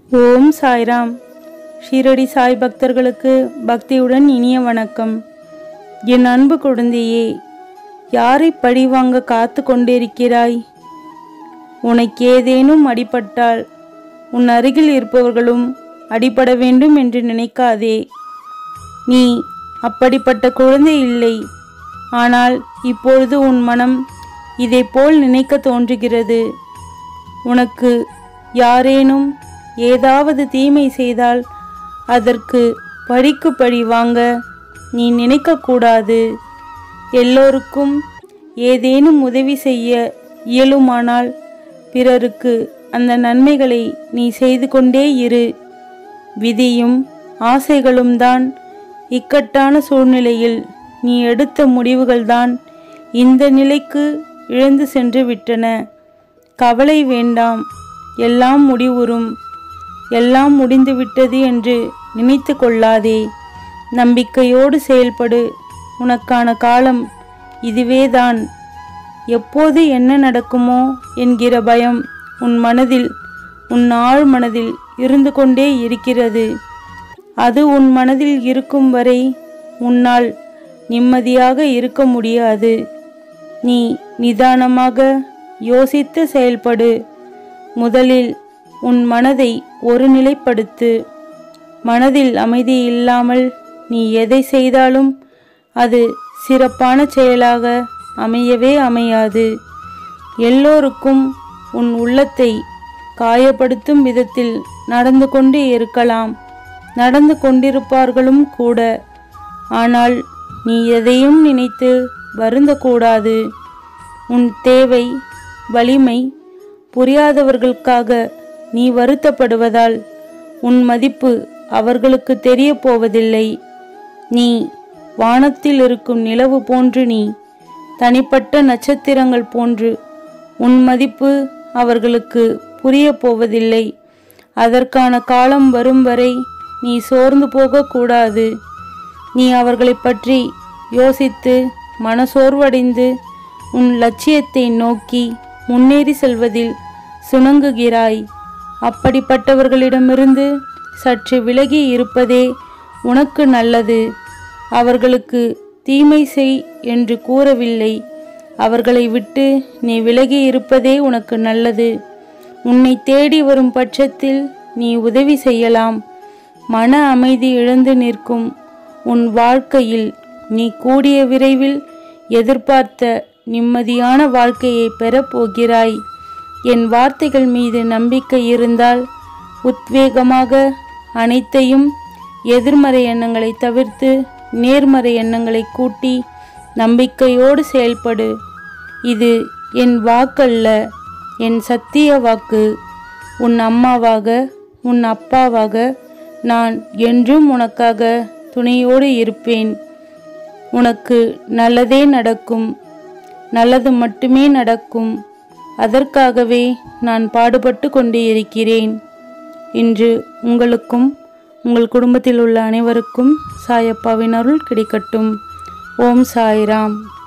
ஓம் சாய்ராம் ஷீரடி சாய் பக்தர்களுக்கு பக்தியுடன் இனிய வணக்கம் என் அன்பு குழந்தையே யாரை பழிவாங்க காத்து கொண்டிருக்கிறாய் உனக்கு ஏதேனும் அடிபட்டால் உன் அருகில் இருப்பவர்களும் அடிபட வேண்டும் என்று நினைக்காதே நீ அப்படிப்பட்ட குழந்தை இல்லை ஆனால் இப்பொழுது உன் மனம் இதைப்போல் நினைக்க தோன்றுகிறது உனக்கு யாரேனும் ஏதாவது தீமை செய்தால் அதற்கு பழிக்கு பழி வாங்க நீ நினைக்கக்கூடாது எல்லோருக்கும் ஏதேனும் உதவி செய்ய இயலுமானால் பிறருக்கு அந்த நன்மைகளை நீ செய்து கொண்டே இரு விதியும் ஆசைகளும் தான் இக்கட்டான சூழ்நிலையில் நீ எடுத்த முடிவுகள்தான் இந்த நிலைக்கு இழந்து சென்று விட்டன கவலை வேண்டாம் எல்லாம் முடிவுறும் எல்லாம் முடிந்துவிட்டது என்று நினைத்து கொள்ளாதே நம்பிக்கையோடு செயல்படு உனக்கான காலம் இதுவேதான் எப்போது என்ன நடக்குமோ என்கிற பயம் உன் மனதில் உன் ஆழ் மனதில் இருந்து கொண்டே இருக்கிறது அது உன் மனதில் இருக்கும் வரை உன்னால் நிம்மதியாக இருக்க முடியாது நீ நிதானமாக யோசித்து செயல்படு முதலில் உன் மனதை ஒருநிலைப்படுத்து மனதில் அமைதி இல்லாமல் நீ எதை செய்தாலும் அது சிறப்பான செயலாக அமையவே அமையாது எல்லோருக்கும் உன் உள்ளத்தை காயப்படுத்தும் விதத்தில் நடந்து கொண்டு இருக்கலாம் நடந்து கொண்டிருப்பார்களும் கூட ஆனால் நீ எதையும் நினைத்து வருந்தக்கூடாது உன் தேவை வலிமை புரியாதவர்களுக்காக நீ வருத்தப்படுவதால் உன் மதிப்பு அவர்களுக்கு தெரிய போவதில்லை நீ வானத்தில் இருக்கும் நிலவு போன்று நீ தனிப்பட்ட நட்சத்திரங்கள் போன்று உன் மதிப்பு அவர்களுக்கு புரிய போவதில்லை அதற்கான காலம் வரும் வரை நீ சோர்ந்து போகக்கூடாது நீ அவர்களை பற்றி யோசித்து மனசோர்வடைந்து உன் லட்சியத்தை நோக்கி முன்னேறி செல்வதில் சுணங்குகிறாய் அப்படிப்பட்டவர்களிடமிருந்து சற்று விலகி இருப்பதே உனக்கு நல்லது அவர்களுக்கு தீமை செய் என்று கூறவில்லை அவர்களை விட்டு நீ விலகி இருப்பதே உனக்கு நல்லது உன்னை தேடி வரும் பட்சத்தில் நீ உதவி செய்யலாம் மன அமைதி இழந்து நிற்கும் உன் வாழ்க்கையில் நீ கூடிய விரைவில் எதிர்பார்த்த நிம்மதியான வாழ்க்கையை பெறப் போகிறாய் என் வார்த்தைகள் மீது நம்பிக்கை இருந்தால் உத்வேகமாக அனைத்தையும் எதிர்மறை எண்ணங்களை தவிர்த்து நேர்மறை எண்ணங்களை கூட்டி நம்பிக்கையோடு செயல்படு இது என் வாக்கல்ல என் சத்திய வாக்கு உன் அம்மாவாக உன் அப்பாவாக நான் என்றும் உனக்காக துணையோடு இருப்பேன் உனக்கு நல்லதே நடக்கும் நல்லது மட்டுமே நடக்கும் அதற்காகவே நான் பாடுபட்டு கொண்டு இருக்கிறேன் இன்று உங்களுக்கும் உங்கள் குடும்பத்தில் உள்ள அனைவருக்கும் சாயப்பாவின் அருள் கிடைக்கட்டும் ஓம் சாய்ராம்